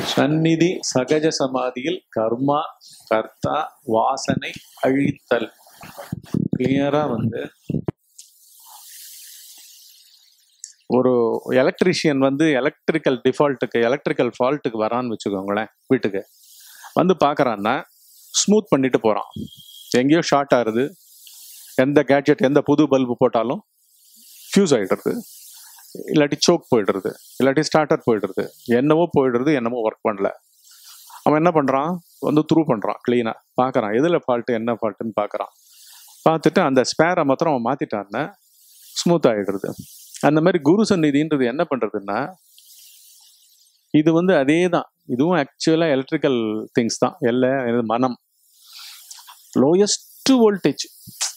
சந்நிதி சகஜ சமாதியில் கர்மா கர்த்தா வாசனை அழித்தல் கிளியரா வந்து ஒரு எலக்ட்ரிஷியன் வந்து எலக்ட்ரிக்கல் டிஃபால்ட்டுக்கு எலக்ட்ரிக்கல் ஃபால்ட்டுக்கு வரான்னு வச்சுக்கோங்களேன் வீட்டுக்கு வந்து பார்க்கறான்னா ஸ்மூத் பண்ணிட்டு போறான் எங்கேயோ ஷார்ட் ஆகுது எந்த கேட்ஜெட் எந்த புது பல்பு போட்டாலும் ஃபியூஸ் ஆயிடுறது இல்லாட்டி சோக் போயிடுறது இல்லாட்டி ஸ்டார்டர் போயிடுறது என்னவோ போயிடுறது என்னமோ ஒர்க் பண்ணல அவன் என்ன பண்றான் வந்து த்ரூ பண்றான் கிளீனா பார்க்கறான் எதுல ஃபால்ட்டு என்ன ஃபால்ட்டுன்னு பார்க்கறான் பார்த்துட்டு அந்த ஸ்பேரை மாத்திரம் அவன் மாத்திட்டான்னா ஸ்மூத் ஆயிடுறது அந்த மாதிரி குரு சந்நிதின்றது என்ன பண்றதுன்னா இது வந்து அதே தான் இதுவும் ஆக்சுவலா எலக்ட்ரிக்கல் திங்ஸ் தான் எல்ல இது மனம் லோயஸ்ட் வோல்டேஜ்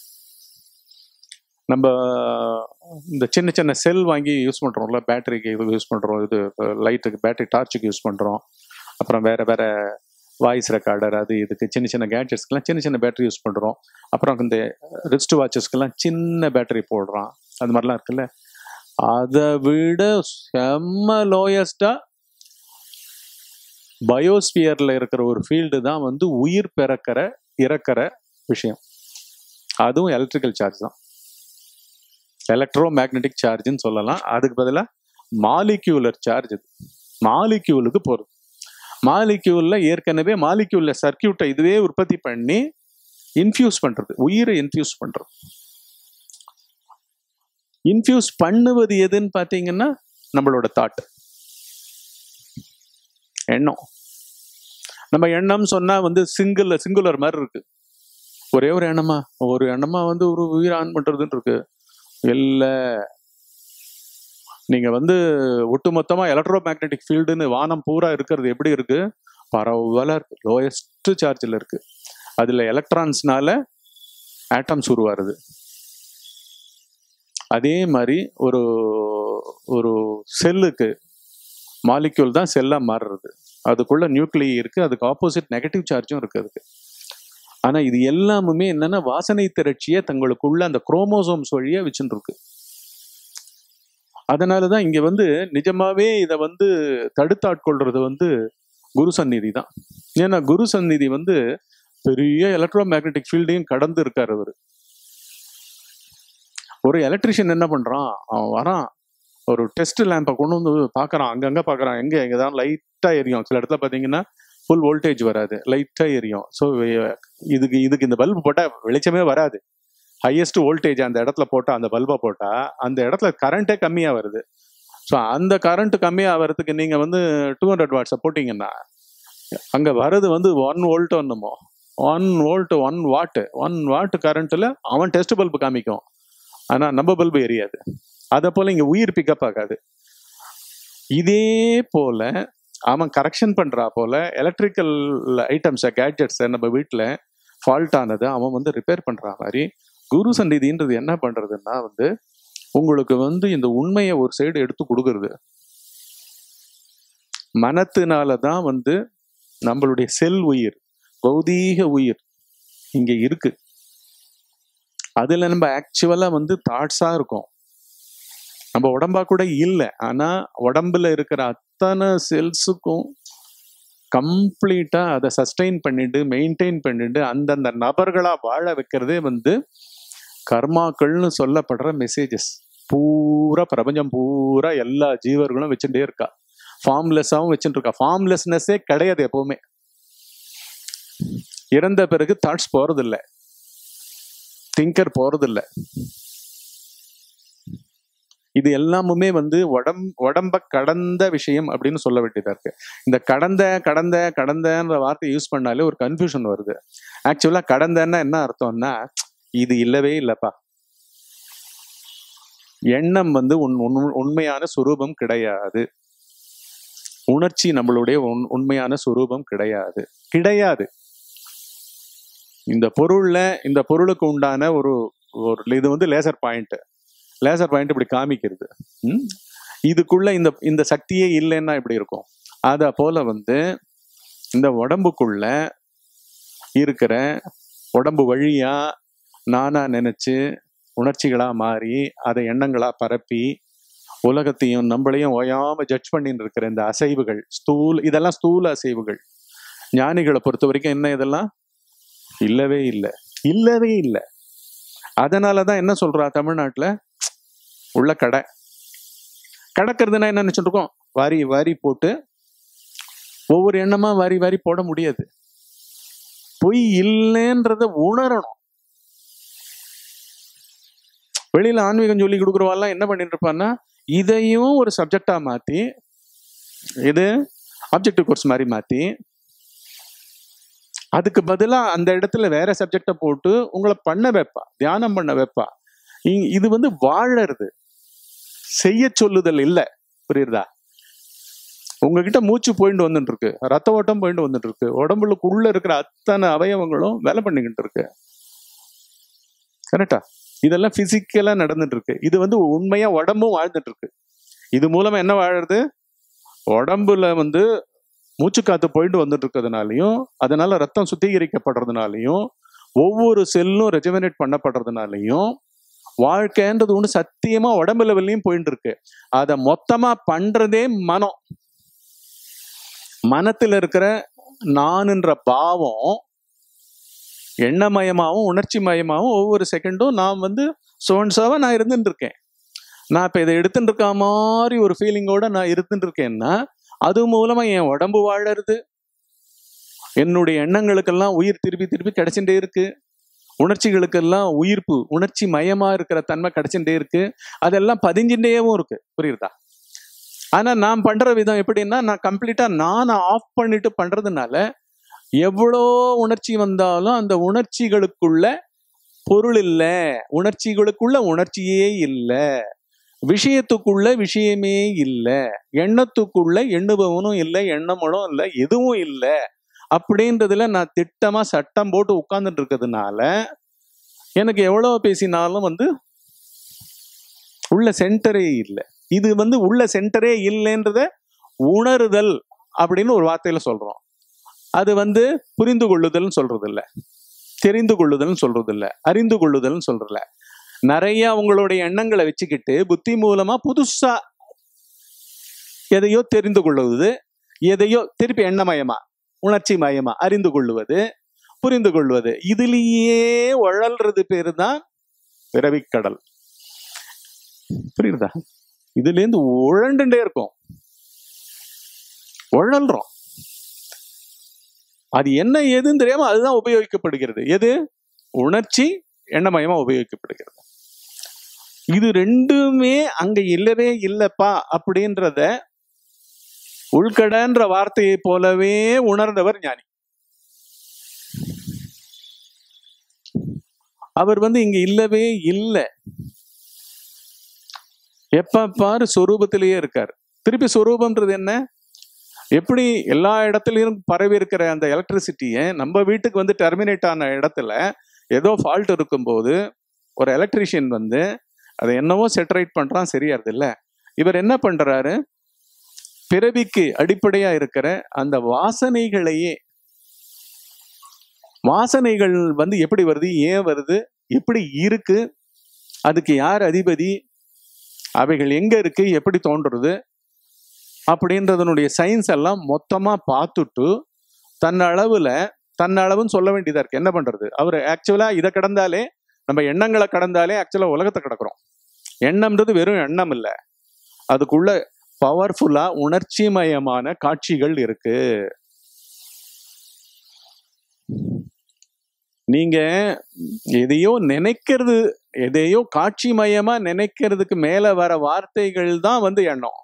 நம்ம இந்த சின்ன சின்ன செல் வாங்கி யூஸ் பண்றோம்ல பேட்டரிக்கு இது யூஸ் பண்றோம் இது லைட்டுக்கு பேட்டரி டார்ச்சுக்கு யூஸ் பண்றோம் அப்புறம் வேற வேற வாய்ஸ் ரெக்கார்டர் அது இதுக்கு சின்ன சின்ன கேட்ஜெட்ஸ்க்கெல்லாம் சின்ன சின்ன பேட்டரி யூஸ் பண்றோம் அப்புறம் இந்த ரிஸ்ட் வாட்சஸ்க்கெல்லாம் சின்ன பேட்டரி போடுறான் அது மாதிரிலாம் இருக்குல்ல அதை விட செம்ம லோயஸ்டா பயோஸ்பியர்ல இருக்கிற ஒரு ஃபீல்டு தான் வந்து உயிர் பிறக்கிற இறக்கிற விஷயம் அதுவும் எலக்ட்ரிக்கல் சார்ஜ் தான் எலக்ட்ரோ மேக்னெட்டிக் சார்ஜ்னு சொல்லலாம் அதுக்கு பதிலாக மாலிக்யூலர் சார்ஜ் இது மாலிக்யூலுக்கு போகிறது மாலிக்யூல்ல ஏற்கனவே மாலிக்யூல்ல சர்க்கியூட்டை இதுவே உற்பத்தி பண்ணி இன்ஃபியூஸ் பண்றது உயிரை இன்ஃபியூஸ் பண்றது இன்ஃபியூஸ் பண்ணுவது எதுன்னு பார்த்தீங்கன்னா நம்மளோட தாட் எண்ணம் நம்ம எண்ணம் சொன்னா வந்து சிங்கிள் சிங்குலர் மாதிரி இருக்கு ஒரே ஒரு எண்ணமா ஒரு எண்ணமா வந்து ஒரு உயிர் ஆன் பண்றதுன்னு இருக்கு இல்ல நீங்க வந்து ஒட்டுமொத்தமா எலக்ட்ரோ மேக்னெட்டிக் ஃபீல்டுன்னு வானம் பூரா இருக்கிறது எப்படி இருக்கு பரவலா இருக்கு லோயஸ்ட் சார்ஜில் இருக்கு அதுல எலக்ட்ரான்ஸ்னால ஆட்டம்ஸ் உருவாருது அதே மாதிரி ஒரு ஒரு செல்லுக்கு மாலிக்யூல் தான் செல்லா மாறுறது அதுக்குள்ள நியூக்ளியை இருக்கு அதுக்கு ஆப்போசிட் நெகட்டிவ் சார்ஜும் இருக்கு அதுக்கு ஆனா இது எல்லாமுமே என்னன்னா வாசனை திரட்சியை தங்களுக்குள்ள அந்த குரோமோசோம்ஸ் வழியா வச்சுட்டு இருக்கு அதனாலதான் இங்க வந்து நிஜமாவே இதை வந்து தடுத்தாட்கொள்றது வந்து குரு சந்நிதி தான் ஏன்னா குரு சந்நிதி வந்து பெரிய எலக்ட்ரோ மேக்னெட்டிக் ஃபீல்டையும் கடந்து இருக்காரு அவரு ஒரு எலக்ட்ரிஷியன் என்ன பண்றான் அவன் வரான் ஒரு டெஸ்ட் லேம்பை கொண்டு வந்து பார்க்கறான் அங்கங்க பார்க்கறான் எங்க எங்கதான் லைட்டா எரியும் சில இடத்துல பாத்தீங்கன்னா ஃபுல் வோல்டேஜ் வராது லைட்டா எரியும் ஸோ இதுக்கு இதுக்கு இந்த பல்பு போட்டா வெளிச்சமே வராது ஹையஸ்ட் வோல்டேஜ் அந்த இடத்துல போட்டா அந்த பல்பை போட்டா அந்த இடத்துல கரண்ட்டே கம்மியா வருது ஸோ அந்த கரண்ட் கம்மியா வர்றதுக்கு நீங்க வந்து டூ ஹண்ட்ரட் வாட்ஸை போட்டீங்கன்னா அங்க வர்றது வந்து ஒன் வோல்ட் ஒன்னுமோ one volt one watt one watt கரண்ட்ல அவன் டெஸ்ட் பல்பு காமிக்கும் ஆனா நம்ம பல்பு எரியாது அதை போல இங்க உயிர் பிக்கப் ஆகாது இதே போல அவன் கரெக்ஷன் பண்றா போல எலக்ட்ரிக்கல் ஐட்டம்ஸை கேட்ஜெட்ஸை நம்ம வீட்டில் ஃபால்ட் ஆனதை அவன் வந்து ரிப்பேர் பண்ற மாதிரி குரு சந்நிதின்றது என்ன பண்றதுன்னா வந்து உங்களுக்கு வந்து இந்த உண்மையை ஒரு சைடு எடுத்து கொடுக்கறது மனத்தினால தான் வந்து நம்மளுடைய செல் உயிர் பௌதீக உயிர் இங்க இருக்கு அதுல நம்ம ஆக்சுவலா வந்து தாட்ஸா இருக்கும் நம்ம உடம்பா கூட இல்லை ஆனா உடம்புல இருக்கிற அத்தனை செல்ஸுக்கும் கம்ப்ளீட்டா அதை சஸ்டெயின் பண்ணிட்டு மெயின்டைன் பண்ணிட்டு அந்தந்த நபர்களா வாழ வைக்கிறதே வந்து கர்மாக்கள்னு சொல்லப்படுற மெசேஜஸ் பூரா பிரபஞ்சம் பூரா எல்லா ஜீவர்களும் வச்சுட்டே இருக்கா ஃபார்ம்லெஸ்ஸாகவும் வச்சுட்டு இருக்கா ஃபார்ம்லெஸ்னஸே கிடையாது எப்பவுமே இறந்த பிறகு தாட்ஸ் போறதில்ல திங்கர் போறதில்ல இது எல்லாமுமே வந்து உடம் உடம்ப கடந்த விஷயம் அப்படின்னு சொல்ல வேண்டியதா இருக்கு இந்த கடந்த கடந்த கடந்தன்ற வார்த்தை யூஸ் பண்ணாலே ஒரு கன்ஃபியூஷன் வருது ஆக்சுவலா கடந்தன்னா என்ன அர்த்தம்னா இது இல்லவே இல்லப்பா எண்ணம் வந்து உன் உண்மையான சுரூபம் கிடையாது உணர்ச்சி நம்மளுடைய உண்மையான சுரூபம் கிடையாது கிடையாது இந்த பொருள்ல இந்த பொருளுக்கு உண்டான ஒரு ஒரு இது வந்து லேசர் பாயிண்ட் லேசர் பாயிண்ட் இப்படி காமிக்கிறது இதுக்குள்ள இந்த இந்த சக்தியே இல்லைன்னா இப்படி இருக்கும் அத போல வந்து இந்த உடம்புக்குள்ள இருக்கிற உடம்பு வழியா நானா நினைச்சு உணர்ச்சிகளா மாறி அதை எண்ணங்களா பரப்பி உலகத்தையும் நம்மளையும் ஓயாம ஜட்ஜ் பண்ணிட்டு இருக்கிற இந்த அசைவுகள் ஸ்தூல் இதெல்லாம் ஸ்தூல அசைவுகள் ஞானிகளை பொறுத்த வரைக்கும் என்ன இதெல்லாம் இல்லவே இல்லை இல்லவே இல்லை அதனாலதான் என்ன சொல்றா தமிழ்நாட்டுல உள்ள கடை கடக்கிறதுனா என்ன நினைச்சுட்டு இருக்கோம் வாரி வாரி போட்டு ஒவ்வொரு எண்ணமா வாரி வாரி போட முடியாது பொய் இல்லைன்றத உணரணும் வெளியில ஆன்மீகம் சொல்லி கொடுக்குறவாள்லாம் என்ன பண்ணிட்டு இருப்பான்னா இதையும் ஒரு சப்ஜெக்டா மாத்தி இது ஆப்ஜெக்டிவ் கோர்ஸ் மாதிரி மாத்தி அதுக்கு பதிலா அந்த இடத்துல வேற சப்ஜெக்டை போட்டு உங்களை பண்ண வைப்பா தியானம் பண்ண வைப்பா இ- இது வந்து வாழறது செய்ய சொல்லுதல் இல்ல புரியுதா உங்ககிட்ட மூச்சு போயிட்டு வந்துட்டு இருக்கு ரத்த ஓட்டம் போயிட்டு வந்துட்டு இருக்கு உடம்புக்குள்ள இருக்கிற அத்தனை அவயவங்களும் வேலை பண்ணிக்கிட்டு இருக்கு கரெக்டா இதெல்லாம் பிசிக்கலா நடந்துட்டு இருக்கு இது வந்து உண்மையா உடம்பும் வாழ்ந்துட்டு இருக்கு இது மூலமா என்ன வாழுறது உடம்புல வந்து மூச்சு காத்து போயிட்டு வந்துட்டு இருக்கிறதுனாலையும் அதனால ரத்தம் சுத்திகரிக்கப்படுறதுனாலையும் ஒவ்வொரு செல்லும் ரெஜிமினேட் பண்ணப்படுறதுனாலையும் வாழ்க்கைன்றது ஒண்ணு சத்தியமா உடம்பு லெவல்லையும் போயிட்டு இருக்கு அதை மொத்தமா பண்றதே மனம் மனத்துல இருக்கிற நானுன்ற பாவம் எண்ணமயமாவும் உணர்ச்சி மயமாவும் ஒவ்வொரு செகண்டும் நான் வந்து சோன்சாவா நான் இருந்துட்டு இருக்கேன் நான் இப்ப இதை எடுத்துட்டு இருக்க மாதிரி ஒரு ஃபீலிங்கோட நான் இருந்துட்டு இருக்கேன்னா அது மூலமா என் உடம்பு வாழறது என்னுடைய எண்ணங்களுக்கெல்லாம் உயிர் திருப்பி திருப்பி கிடைச்சுட்டே இருக்கு உணர்ச்சிகளுக்கெல்லாம் உயிர்ப்பு உணர்ச்சி மயமா இருக்கிற தன்மை கிடைச்சுட்டே இருக்கு அதெல்லாம் பதிஞ்சுட்டேவும் இருக்கு புரியுதா ஆனா நான் பண்ற விதம் எப்படின்னா நான் கம்ப்ளீட்டா நான் ஆஃப் பண்ணிட்டு பண்றதுனால எவ்வளோ உணர்ச்சி வந்தாலும் அந்த உணர்ச்சிகளுக்குள்ள பொருள் இல்ல உணர்ச்சிகளுக்குள்ள உணர்ச்சியே இல்ல விஷயத்துக்குள்ள விஷயமே இல்ல எண்ணத்துக்குள்ள எண்ணுபவனும் இல்லை எண்ணமனும் இல்லை எதுவும் இல்லை அப்படின்றதுல நான் திட்டமா சட்டம் போட்டு உட்கார்ந்துட்டு இருக்கிறதுனால எனக்கு எவ்வளவு பேசினாலும் வந்து உள்ள சென்டரே இல்லை இது வந்து உள்ள சென்டரே இல்லைன்றத உணருதல் அப்படின்னு ஒரு வார்த்தையில சொல்றோம் அது வந்து புரிந்து கொள்ளுதல்னு சொல்றது இல்ல தெரிந்து கொள்ளுதல்னு சொல்றது இல்ல அறிந்து கொள்ளுதல்னு சொல்றது இல்ல நிறைய உங்களுடைய எண்ணங்களை வச்சுக்கிட்டு புத்தி மூலமா புதுசா எதையோ தெரிந்து கொள்வது எதையோ திருப்பி எண்ணமயமா உணர்ச்சி மயமா அறிந்து கொள்வது புரிந்து கொள்வது இதுலயே உழல்றது பேரு தான் பிறவிக்கடல் புரியுதா இதுல இருந்து உழண்டுட்டே இருக்கும் உழல்றோம் அது என்ன ஏதுன்னு தெரியாம அதுதான் உபயோகிக்கப்படுகிறது எது உணர்ச்சி எண்ணமயமா உபயோகிக்கப்படுகிறது இது ரெண்டுமே அங்க இல்லவே இல்லப்பா அப்படின்றத உள்கடன்ற வார்த்தையை போலவே உணர்ந்தவர் ஞானி அவர் வந்து இங்க இல்லவே இல்லை எப்ப பாரு சொரூபத்திலேயே இருக்கார் திருப்பி சொரூபம்ன்றது என்ன எப்படி எல்லா இடத்துலயும் பரவி இருக்கிற அந்த எலக்ட்ரிசிட்டியை நம்ம வீட்டுக்கு வந்து டெர்மினேட் ஆன இடத்துல ஏதோ ஃபால்ட் இருக்கும்போது ஒரு எலக்ட்ரிஷியன் வந்து அதை என்னவோ செட்டரைட் பண்றான் சரியாருது இல்ல இவர் என்ன பண்றாரு பிறவிக்கு அடிப்படையா இருக்கிற அந்த வாசனைகளையே வாசனைகள் வந்து எப்படி வருது ஏன் வருது எப்படி இருக்கு அதுக்கு யார் அதிபதி அவைகள் எங்க இருக்கு எப்படி தோன்றுறது அப்படின்றதனுடைய சயின்ஸ் எல்லாம் மொத்தமா பார்த்துட்டு தன் அளவுல தன் அளவுன்னு சொல்ல வேண்டியதா இருக்கு என்ன பண்றது அவர் ஆக்சுவலா இதை கடந்தாலே நம்ம எண்ணங்களை கடந்தாலே ஆக்சுவலா உலகத்தை கடக்கிறோம் எண்ணம்ன்றது வெறும் எண்ணம் இல்லை அதுக்குள்ள பவர்ஃபுல்லா உணர்ச்சிமயமான காட்சிகள் இருக்கு நீங்க எதையோ நினைக்கிறது எதையோ காட்சிமயமா நினைக்கிறதுக்கு மேல வர வார்த்தைகள் தான் வந்து எண்ணம்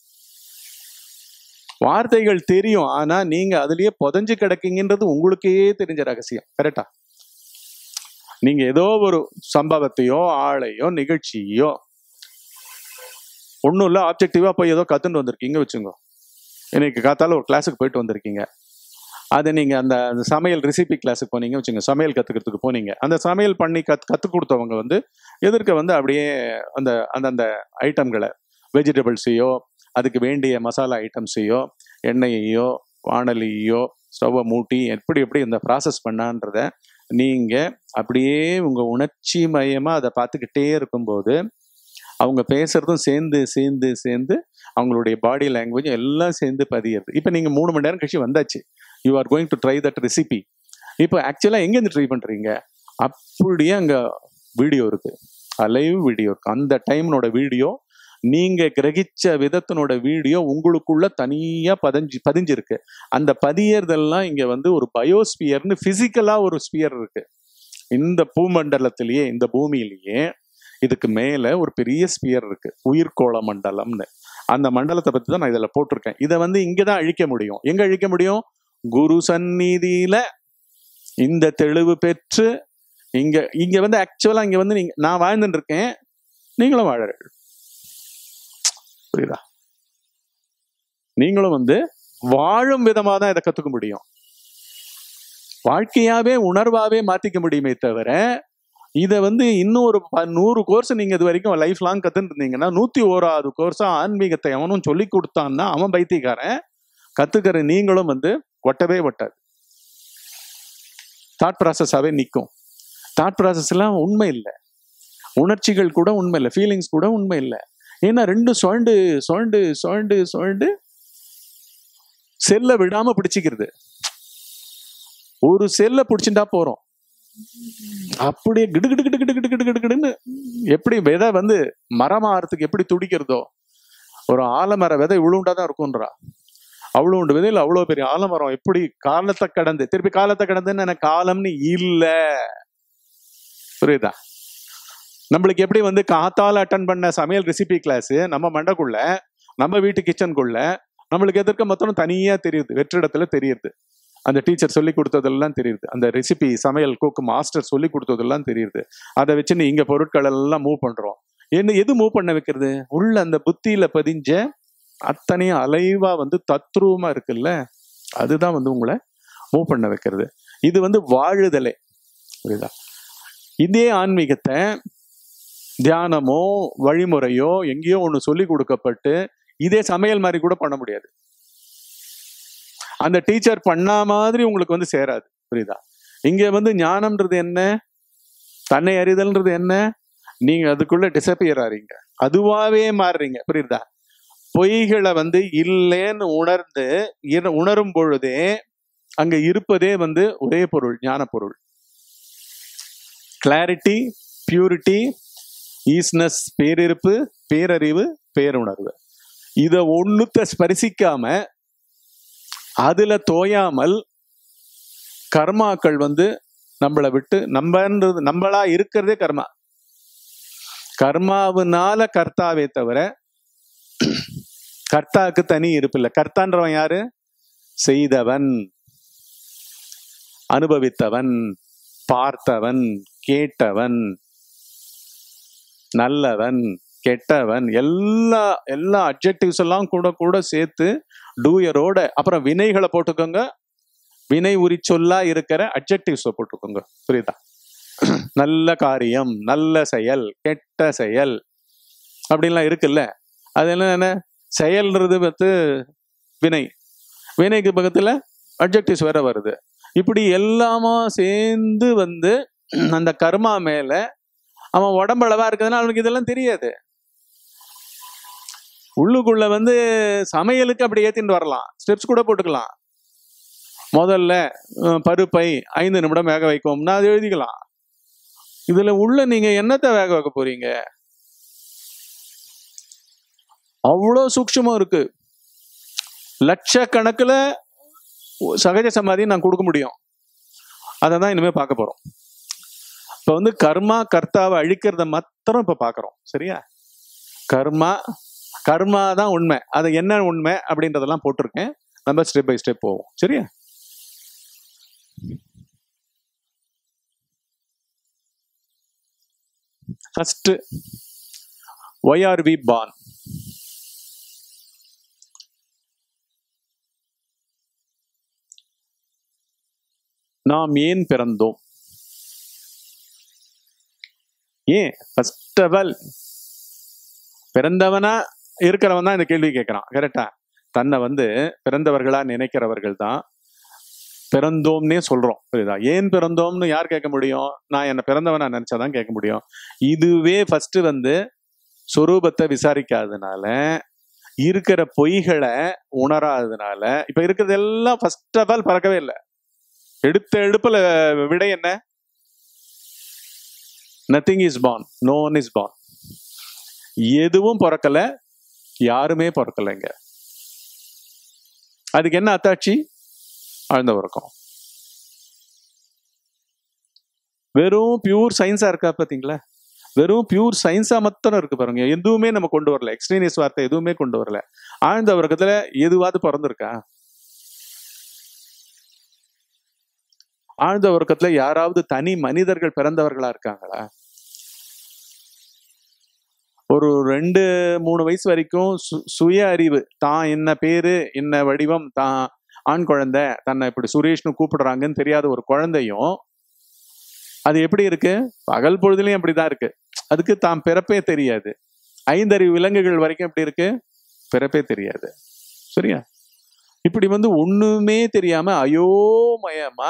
வார்த்தைகள் தெரியும் ஆனா நீங்க அதுலயே புதஞ்சு கிடக்கீங்கன்றது உங்களுக்கே தெரிஞ்ச ரகசியம் கரெக்டா நீங்க ஏதோ ஒரு சம்பவத்தையோ ஆளையோ நிகழ்ச்சியோ ஒன்றும் இல்லை ஆப்ஜெக்டிவா போய் ஏதோ கத்துன்னு வந்திருக்கீங்க வச்சுங்க இன்னைக்கு காத்தால ஒரு கிளாஸுக்கு போயிட்டு வந்திருக்கீங்க அது நீங்க அந்த அந்த சமையல் ரெசிபி கிளாஸுக்கு போனீங்க வச்சுங்க சமையல் கத்துக்கிறதுக்கு போனீங்க அந்த சமையல் பண்ணி கத் கற்றுக் கொடுத்தவங்க வந்து எதிர்க்க வந்து அப்படியே அந்த அந்தந்த ஐட்டம்களை வெஜிடபிள்ஸையோ அதுக்கு வேண்டிய மசாலா ஐட்டம்ஸையோ எண்ணெயையோ வானலியோ ஸ்டவ்வை மூட்டி எப்படி எப்படி இந்த ப்ராசஸ் பண்ணான்றத நீங்க அப்படியே உங்க உணர்ச்சி மயமா அதை பார்த்துக்கிட்டே இருக்கும்போது அவங்க பேசுறதும் சேர்ந்து சேர்ந்து சேர்ந்து அவங்களுடைய பாடி லாங்குவேஜ் எல்லாம் சேர்ந்து பதியுது இப்போ நீங்க மூணு மணி நேரம் கழிச்சு வந்தாச்சு you are going to try that recipe இப்போ ஆக்சுவலாக எங்கேருந்து ட்ரை பண்றீங்க அப்படியே அங்க வீடியோ இருக்கு லைவ் வீடியோ இருக்கு அந்த டைம்னோட வீடியோ நீங்க கிரகிச்ச விதத்தினோட வீடியோ உங்களுக்குள்ள தனியா பதிஞ்சு பதிஞ்சிருக்கு அந்த பதியறதெல்லாம் இங்க வந்து ஒரு பயோஸ்பியர்னு பிசிக்கலா ஒரு ஸ்பியர் இருக்கு இந்த பூமண்டலத்திலேயே இந்த பூமியிலேயே இதுக்கு மேல ஒரு பெரிய ஸ்பியர் இருக்கு உயிர்கோள மண்டலம்னு அந்த மண்டலத்தை பத்தி தான் நான் இதுல போட்டிருக்கேன் இதை வந்து இங்கதான் அழிக்க முடியும் எங்க அழிக்க முடியும் குரு சந்நிதியில இந்த தெளிவு பெற்று இங்க இங்க வந்து ஆக்சுவலா இங்க வந்து நீங்க நான் வாழ்ந்துட்டு இருக்கேன் நீங்களும் வாழறீர்கள் புரியுதா நீங்களும் வந்து வாழும் விதமா தான் இதை கத்துக்க முடியும் வாழ்க்கையாவே உணர்வாவே மாத்திக்க முடியுமே தவிர இதை வந்து இன்னும் ஒரு ப- நூறு கோர்ஸ் நீங்க இது வரைக்கும் லைஃப் லாங் கத்துட்டு இருந்தீங்கன்னா நூத்தி ஓராவது கோர்ஸா ஆன்மீகத்தை அவனும் சொல்லி கொடுத்தான்னா அவன் பைத்தியக்காரன் கத்துக்கிற நீங்களும் வந்து ஒட்டவே ஒட்டாது தாட் ப்ராசஸாவே நிற்கும் தாட் ப்ராசஸ் எல்லாம் உண்மை இல்லை உணர்ச்சிகள் கூட உண்மை இல்லை ஃபீலிங்ஸ் கூட உண்மை இல்லை ஏன்னா ரெண்டும் சுழண்டு சுழண்டு சுழண்டு சுழண்டு செல்லை விடாம பிடிச்சிக்கிறது ஒரு செல்லை பிடிச்சிட்டா போறோம் அப்படியே கிடு கிடு கிடு கிடு கிடு கிடு கிடு கிடுன்னு எப்படி விதை வந்து மரம் ஆறதுக்கு எப்படி துடிக்கிறதோ ஒரு ஆலமர விதை இவ்வளவுண்டா தான் இருக்கும்ன்றா அவ்வளோ உண்டு விதையில் அவ்வளோ பெரிய ஆலமரம் எப்படி காலத்தை கடந்து திருப்பி காலத்தை கடந்துன்னு எனக்கு காலம்னு இல்ல புரியுதா நம்மளுக்கு எப்படி வந்து காத்தால அட்டன் பண்ண சமையல் ரெசிபி கிளாஸ் நம்ம மண்டக்குள்ள நம்ம வீட்டு கிச்சனுக்குள்ள நம்மளுக்கு எதிர்க்க மொத்தம் தனியா தெரியுது வெற்றிடத்துல தெரியுது அந்த டீச்சர் சொல்லி கொடுத்ததெல்லாம் தெரியுது அந்த ரெசிபி சமையல் குக் மாஸ்டர் சொல்லி கொடுத்ததெல்லாம் தெரியுது அதை வச்சு நீ இங்க பொருட்கள் எல்லாம் மூவ் பண்றோம் என்ன எது மூவ் பண்ண வைக்கிறது உள்ள அந்த புத்தியில பதிஞ்ச அத்தனையும் அலைவா வந்து தத்ரூபமா இருக்குல்ல அதுதான் வந்து உங்களை மூவ் பண்ண வைக்கிறது இது வந்து வாழுதலை புரியுதா இதே ஆன்மீகத்தை தியானமோ வழிமுறையோ எங்கேயோ ஒன்று சொல்லி கொடுக்கப்பட்டு இதே சமையல் மாதிரி கூட பண்ண முடியாது அந்த டீச்சர் பண்ணா மாதிரி உங்களுக்கு வந்து சேராது புரியுதா இங்க வந்து ஞானம்ன்றது என்ன தன்னை அறிதல்ன்றது என்ன நீங்க அதுக்குள்ள டிசப்பியர் ஆறீங்க அதுவாவே மாறுறீங்க புரியுதா பொய்களை வந்து இல்லைன்னு உணர்ந்து இர- உணரும் பொழுதே அங்க இருப்பதே வந்து ஒரே பொருள் ஞான பொருள் கிளாரிட்டி பியூரிட்டி ஈஸ்னஸ் பேரிருப்பு பேரறிவு பேருணர்வு இத ஒண்ணுத்த ஸ்பரிசிக்காம அதுல தோயாமல் கர்மாக்கள் வந்து நம்மளை விட்டு நம்மன்றது நம்மளா இருக்கிறதே கர்மா கர்மாவுனால கர்த்தாவே தவிர கர்த்தாக்கு தனி இருப்பு இல்லை கர்த்தான்றவன் யாரு செய்தவன் அனுபவித்தவன் பார்த்தவன் கேட்டவன் நல்லவன் கெட்டவன் எல்லா எல்லா அப்ஜெக்டிவ்ஸ் எல்லாம் கூட கூட சேர்த்து டூயரோட அப்புறம் வினைகளை போட்டுக்கோங்க வினை உரி சொல்லா இருக்கிற அப்ஜெக்டிவ்ஸ் போட்டுக்கோங்க புரியுதா நல்ல காரியம் நல்ல செயல் கெட்ட செயல் அப்படின்லாம் இருக்குல்ல அது என்ன செயல்ன்றது வந்து வினை வினைக்கு பக்கத்துல அப்ஜெக்டிவ்ஸ் வேற வருது இப்படி எல்லாமா சேர்ந்து வந்து அந்த கர்மா மேல அவன் உடம்பளவா இருக்கிறதுனால அவனுக்கு இதெல்லாம் தெரியாது உள்ளுக்குள்ள வந்து சமையலுக்கு அப்படி ஏத்திட்டு வரலாம் ஸ்டெப்ஸ் கூட போட்டுக்கலாம் முதல்ல அஹ், பருப்பை ஐந்து நிமிடம் வேக வைக்கும்னா அது எழுதிக்கலாம் இதுல உள்ள நீங்க என்னத்தை வேக வைக்க போறீங்க அவ்வளோ சூக்ஷமம் இருக்கு லட்சக்கணக்கில் சகஜ சமாதி நான் கொடுக்க முடியும் அதை தான் இனிமேல் பார்க்க போறோம் இப்போ வந்து கர்மா கர்த்தாவை அழிக்கிறத மாத்திரம் இப்போ பார்க்குறோம் சரியா கர்மா கர்மா தான் உண்மை அது என்ன உண்மை அப்படின்றதெல்லாம் போட்டிருக்கேன் நம்ம ஸ்டெப் பை ஸ்டெப் போவோம் சரியா first why are we born நாம் ஏன் பிறந்தோம் ஏன் ஃபர்ஸ்ட் ஆஃப் ஆல் பிறந்தவனா இருக்கிறவன் தான் இந்த கேள்வி கேட்கறான் கரெக்டா தன்னை வந்து பிறந்தவர்களா நினைக்கிறவர்கள் தான் பிறந்தோம்னே சொல்றோம் புரியுதா ஏன் பிறந்தோம்னு யார் கேட்க முடியும் நான் என்ன பிறந்தவனா நினைச்சாதான் கேட்க முடியும் இதுவே ஃபர்ஸ்ட் வந்து சொரூபத்தை விசாரிக்காதனால இருக்கிற பொய்களை உணராததுனால இப்ப இருக்கிறது எல்லாம் ஃபர்ஸ்ட் ஆஃப் ஆல் பறக்கவே இல்லை எடுத்த எடுப்புல விடை என்ன nothing is born no one is born எதுவும் பிறக்கல யாருமே பிறக்கலைங்க அதுக்கு என்ன அத்தாட்சி ஆழ்ந்த உறக்கம் வெறும் பியூர் சயின்ஸா இருக்கா பாத்தீங்களா வெறும் பியூர் சயின்ஸா மட்டும் இருக்கு பாருங்க எதுவுமே நம்ம கொண்டு வரல எக்ஸ்ட்ரீனியஸ் வார்த்தை எதுவுமே கொண்டு வரல ஆழ்ந்த உறக்கத்துல எதுவாவது பிறந்திருக்கா ஆழ்ந்த உறக்கத்துல யாராவது தனி மனிதர்கள் பிறந்தவர்களா இருக்காங்களா ஒரு ரெண்டு மூணு வயசு வரைக்கும் சு- சுய அறிவு தான் என்ன பேரு என்ன வடிவம் தான் ஆண் குழந்தை தன்னை இப்படி சுரேஷ்னு கூப்பிடுறாங்கன்னு தெரியாத ஒரு குழந்தையும் அது எப்படி இருக்கு பகல் பொழுதுலயும் அப்படிதான் இருக்கு அதுக்கு தான் பிறப்பே தெரியாது ஐந்தறிவு விலங்குகள் வரைக்கும் எப்படி இருக்கு பிறப்பே தெரியாது சரியா இப்படி வந்து ஒண்ணுமே தெரியாம அயோமயமா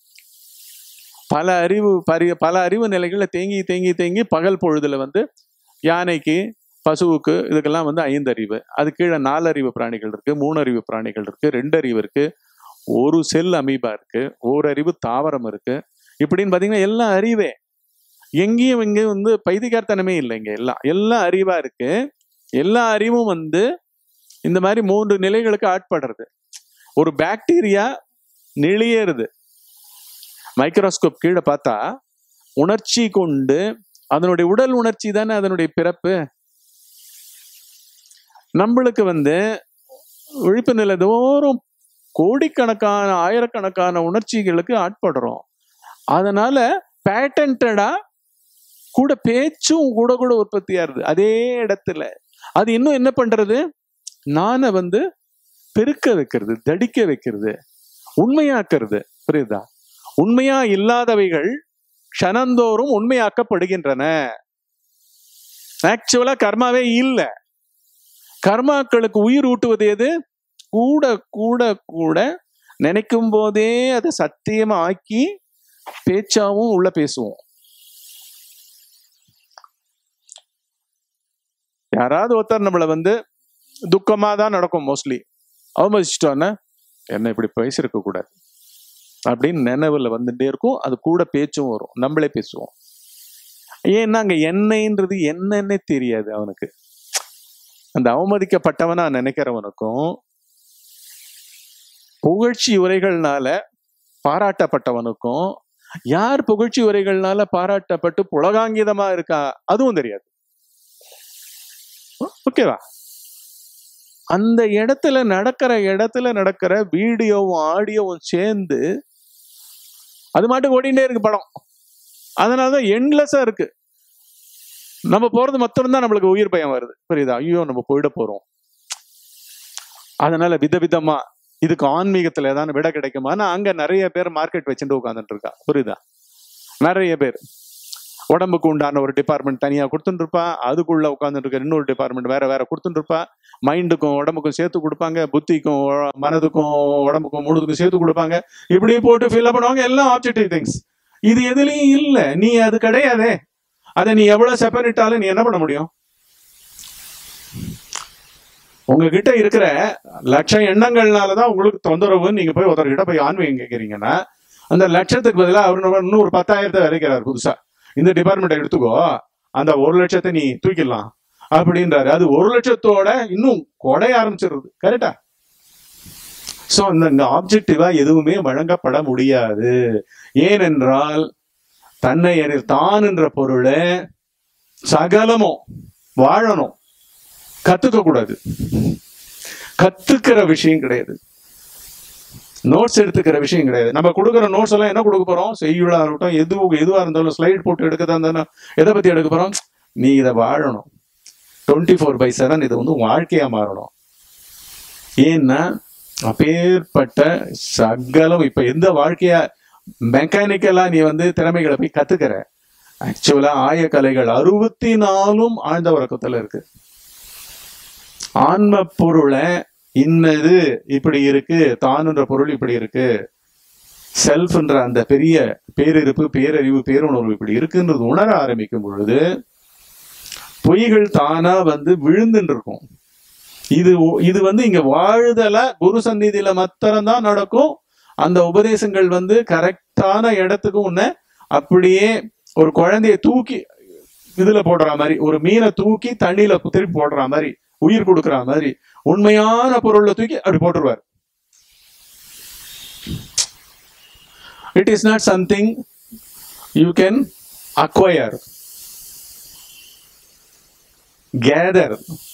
பல அறிவு பரி பல அறிவு நிலைகள்ல தேங்கி தேங்கி தேங்கி பகல் பொழுதுல வந்து யானைக்கு பசுவுக்கு இதுக்கெல்லாம் வந்து ஐந்தறிவு அது கீழே நாலறிவு பிராணிகள் இருக்கு மூணறிவு பிராணிகள் இருக்கு ரெண்டு அறிவு இருக்கு ஒரு செல் அமீபா இருக்கு ஓரறிவு தாவரம் இருக்கு இப்படின்னு பாத்தீங்கன்னா எல்லாம் அறிவே எங்கேயும் இங்க வந்து பைத்தியக்காரத்தனமே இல்லைங்க எல்லாம் எல்லாம் அறிவா இருக்கு எல்லா அறிவும் வந்து இந்த மாதிரி மூன்று நிலைகளுக்கு ஆட்படுறது ஒரு பாக்டீரியா நெளியறது மைக்ரோஸ்கோப் கீழே பார்த்தா உணர்ச்சி கொண்டு அதனுடைய உடல் உணர்ச்சி தானே அதனுடைய பிறப்பு நம்மளுக்கு வந்து விழிப்பு நிலை தோறும் கோடிக்கணக்கான ஆயிரக்கணக்கான உணர்ச்சிகளுக்கு ஆட்படுறோம் அதனால பேட்டன்டா கூட பேச்சும் கூட கூட உற்பத்தியாருது அதே இடத்துல அது இன்னும் என்ன பண்றது நானை வந்து பெருக்க வைக்கிறது தடிக்க வைக்கிறது உண்மையாக்குறது புரியுதா உண்மையா இல்லாதவைகள் க்ஷணந்தோறும் உண்மையாக்கப்படுகின்றன ஆக்சுவலா கர்மாவே இல்ல கர்மாக்களுக்கு உயிர் ஊட்டுவது எது கூட கூட கூட நினைக்கும் போதே அதை சத்தியமா ஆக்கி பேச்சாவும் உள்ள பேசுவோம் யாராவது ஒருத்தர் நம்மள வந்து துக்கமா தான் நடக்கும் மோஸ்ட்லி அவமதிச்சிட்டோன்னா என்ன இப்படி பேசியிருக்க கூடாது அப்படின்னு நினைவுல வந்துட்டே இருக்கும் அது கூட பேச்சும் வரும் நம்மளே பேசுவோம் ஏன்னா அங்க என்னைன்றது என்னன்னே தெரியாது அவனுக்கு அந்த அவமதிக்கப்பட்டவனா நினைக்கிறவனுக்கும் புகழ்ச்சி உரைகள்னால பாராட்டப்பட்டவனுக்கும் யார் புகழ்ச்சி உரைகள்னால பாராட்டப்பட்டு புலகாங்கிதமா இருக்கா அதுவும் தெரியாது ஓகேவா அந்த இடத்துல நடக்கிற இடத்துல நடக்கிற வீடியோவும் ஆடியோவும் சேர்ந்து அது மாட்டுக்கு ஓடிண்டே இருக்கு படம் அதனாலதான் எண்ட்லெஸ்ஸா இருக்கு நம்ம போறது மட்டும்தான் நம்மளுக்கு உயிர் பயம் வருது புரியுதா ஐயோ நம்ம போயிட போறோம் அதனால விதவிதமா இதுக்கு ஆன்மீகத்துல ஏதாவது விட கிடைக்குமானா அங்க நிறைய பேர் மார்க்கெட் வச்சுட்டு உட்காந்துட்டு இருக்கா புரியுதா நிறைய பேர் உடம்புக்கு உண்டான ஒரு டிபார்ட்மெண்ட் தனியா கொடுத்துட்டு இருப்பா அதுக்குள்ள உட்காந்துட்டு இருக்க இன்னொரு டிபார்ட்மெண்ட் வேற வேற கொடுத்துட்டு இருப்பா மைண்டுக்கும் உடம்புக்கும் சேர்த்து கொடுப்பாங்க புத்திக்கும் உ- மனதுக்கும் உடம்புக்கும் முழுதுக்கும் சேர்த்து கொடுப்பாங்க இப்படி போட்டு ஃபில் பண்ணுவாங்க எல்லாம் ஆப்ஜெக்டிவ் திங்ஸ் இது எதுலயும் இல்ல நீ அது கிடையாதே அதை நீ எவ்வளவு செப்பரேட்டாலும் நீ என்ன பண்ண முடியும் உங்ககிட்ட இருக்கிற லட்சம் எண்ணங்கள்னாலதான் உங்களுக்கு தொந்தரவுன்னு நீங்க போய் ஒருத்தர்கிட்ட போய் ஆன்மீகம் கேட்கறீங்கன்னா அந்த லட்சத்துக்கு பதிலா அவர் நம்ம இன்னும் ஒரு பத்தாயிரத்தை விதைக்கிறார் புதுசா இந்த டிபார்ட்மெண்ட் எடுத்துக்கோ அந்த ஒரு லட்சத்தை நீ தூக்கிடலாம் அப்படின்றாரு அது ஒரு லட்சத்தோட இன்னும் கொடைய ஆரம்பிச்சிருது கரெக்டா சோ அந்த இந்த ஆப்ஜெக்டிவா எதுவுமே வழங்கப்பட முடியாது ஏனென்றால் தன்னை அறி தான் என்ற பொருளை சகலமும் வாழணும் கத்துக்க கூடாது கத்துக்கிற விஷயம் கிடையாது நோட்ஸ் எடுத்துக்கிற விஷயம் கிடையாது நம்ம கொடுக்குற நோட்ஸ் எல்லாம் என்ன கொடுக்க போறோம் செய்யுளா இருக்கட்டும் எது எதுவா இருந்தாலும் ஸ்லைட் போட்டு எடுக்கதா இருந்தாலும் எதை பத்தி எடுக்க போறோம் நீ இதை வாழணும் டுவெண்ட்டி ஃபோர் பை செவன் இது வந்து வாழ்க்கையா மாறணும் ஏன்னா அப்பேற்பட்ட சகலம் இப்ப எந்த வாழ்க்கையா மெக்கானிக்கலா நீ வந்து திறமைகளை போய் கத்துக்கிற ஆக்சுவலா ஆயக்கலைகள் அறுபத்தி நாலும் ஆழ்ந்த உறக்கத்துல இருக்கு ஆன்ம பொருளை இன்னது இப்படி இருக்கு தானுன்ற பொருள் இப்படி இருக்கு செல்ஃப்ன்ற அந்த பெரிய பேரிருப்பு பேரறிவு பேருணர்வு இப்படி இருக்குன்றது உணர ஆரம்பிக்கும் பொழுது பொய்கள் தானா வந்து விழுந்துன்னு இருக்கும் இது ஒ- இது வந்து இங்க வாழுதல குரு சந்நிதியில மாத்திரம்தான் நடக்கும் அந்த உபதேசங்கள் வந்து கரெக்டான இடத்துக்கு உன்னை அப்படியே ஒரு குழந்தைய தூக்கி இதுல போடுற மாதிரி ஒரு மீனை தூக்கி தண்ணியில திருப்பி போடுற மாதிரி உயிர் கொடுக்குற மாதிரி உண்மையான பொருளை தூக்கி அப்படி போட்டுருவார் it is not something you can acquire gather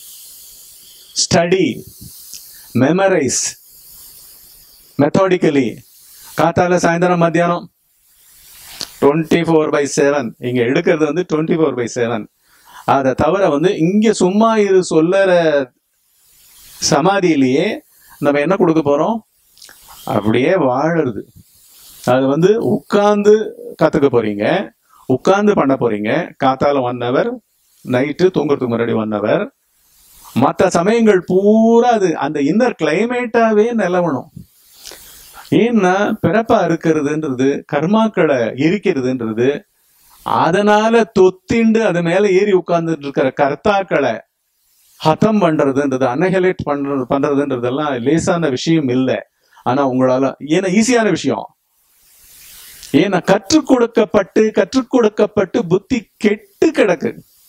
study memorise methodically காத்தால சாயந்தரம் மத்தியானம் டுவெண்ட்டி ஃபோர் பை செவன் இங்க எடுக்கிறது வந்து டுவெண்ட்டி ஃபோர் பை செவன் அதை தவிர வந்து இங்க சும்மா இது சொல்லற சமாதியிலேயே நம்ம என்ன கொடுக்க போறோம் அப்படியே வாழறது அது வந்து உட்கார்ந்து கத்துக்க போறீங்க உட்கார்ந்து பண்ண போறீங்க காத்தால ஒன் ஹவர் நைட்டு தூங்குறதுக்கு முன்னாடி ஒன் ஹவர் மற்ற சமயங்கள் பூரா அது அந்த இன்னர் கிளைமேட்டாவே நிலவணும் ஏன்னா பிறப்பா இருக்கிறதுன்றது கர்மாக்களை எரிக்கிறதுன்றது அதனால தொத்திண்டு அது மேல ஏறி உட்கார்ந்துட்டு இருக்கிற கர்த்தாக்களை ஹதம் பண்றதுன்றது அன்னஹிலேட் பண்றது பண்றதுன்றதெல்லாம் லேசான விஷயம் இல்லை ஆனா உங்களால ஏன்னா ஈஸியான விஷயம் ஏன்னா கற்றுக் கொடுக்கப்பட்டு கற்றுக் கொடுக்கப்பட்டு புத்தி கெட்டு கிடக்கு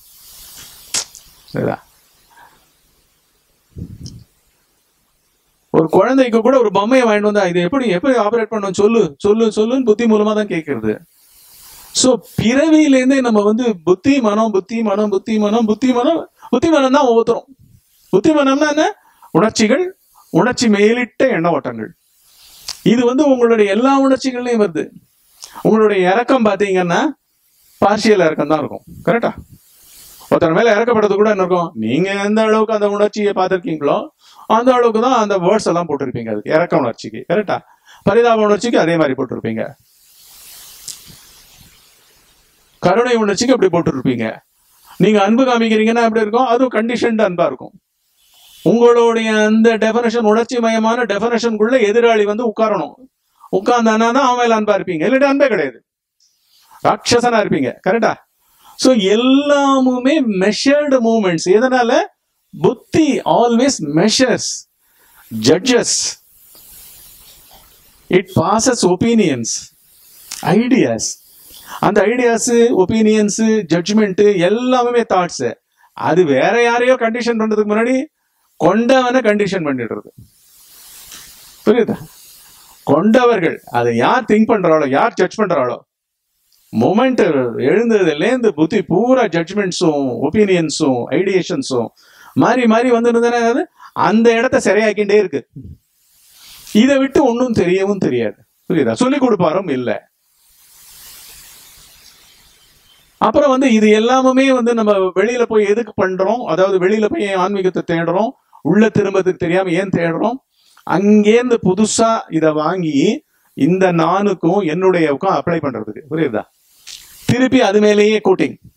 சரிதா ஒரு குழந்தைக்கு கூட ஒரு பொம்மையை வாங்கிட்டு வந்தா இது எப்படி எப்படி ஆபரேட் பண்ணணும் சொல்லு சொல்லு சொல்லுன்னு புத்தி மூலமா தான் கேட்கறது சோ பிறவியிலேருந்தே நம்ம வந்து புத்தி மனம் புத்தி மனம் புத்தி மனம் புத்தி மனம் புத்தி மனம் தான் ஒவ்வொருத்தரும் புத்தி மனம்னா என்ன உணர்ச்சிகள் உணர்ச்சி மேலிட்ட எண்ண ஓட்டங்கள் இது வந்து உங்களுடைய எல்லா உணர்ச்சிகள்லயும் வருது உங்களுடைய இறக்கம் பாத்தீங்கன்னா பார்ஷியல் இறக்கம் தான் இருக்கும் கரெக்டா ஒருத்தர் மேல இறக்கப்படுறது கூட என்ன இருக்கும் நீங்க எந்த அளவுக்கு அந்த உணர்ச்சியை பார்த்திருக்கீங்களோ அந்த அளவுக்கு தான் அந்த வேர்ட்ஸ் எல்லாம் போட்டிருப்பீங்க அதுக்கு இறக்க உணர்ச்சிக்கு கரெக்டா பரிதாப உணர்ச்சிக்கு அதே மாதிரி போட்டிருப்பீங்க கருணை உணர்ச்சிக்கு அப்படி போட்டிருப்பீங்க நீங்க அன்பு காமிக்கிறீங்கன்னா எப்படி இருக்கும் அதுவும் கண்டிஷன்டு அன்பா இருக்கும் உங்களுடைய அந்த டெபனேஷன் உணர்ச்சி மயமான டெபனேஷனுக்குள்ள எதிராளி வந்து உட்காரணும் உட்கார்ந்தானா தான் அவன் மேல அன்பா இருப்பீங்க இல்லாட்டி அன்பே கிடையாது ராட்சசனா இருப்பீங்க கரெக்டா சோ எல்லாமுமே மெஷர்டு மூமெண்ட்ஸ் எதனால புத்தி always measures judges it passes opinions ideas அந்த ஐடியாஸ் ஒப்பீனியன்ஸ் ஜட்ஜ்மெண்ட் எல்லாமே தாட்ஸ் அது வேற யாரையோ கண்டிஷன் பண்றதுக்கு முன்னாடி கொண்டவனை கண்டிஷன் பண்ணிடுறது புரியுதா கொண்டவர்கள் அதை யார் திங்க் பண்றாளோ யார் ஜட்ஜ் பண்றாளோ மொமெண்ட் எழுந்ததுலேருந்து புத்தி பூரா ஜட்ஜ்மெண்ட்ஸும் ஒப்பீனியன்ஸும் ஐடியேஷன்ஸும் மாறி மாறி வந்து அந்த இடத்த சரியாக்கிட்டே இருக்கு இதை விட்டு ஒன்றும் தெரியவும் தெரியாது புரியுதா சொல்லி கொடுப்பாரும் இல்லை அப்புறம் வந்து இது எல்லாமே வந்து நம்ம வெளியில போய் எதுக்கு பண்றோம் அதாவது வெளியில போய் ஏன் ஆன்மீகத்தை தேடுறோம் உள்ள திரும்பதுக்கு தெரியாம ஏன் தேடுறோம் அங்கேருந்து புதுசா இத வாங்கி இந்த நானுக்கும் என்னுடையவுக்கும் அப்ளை பண்றதுக்கு புரியுதா திருப்பி அது மேலேயே கோட்டிங்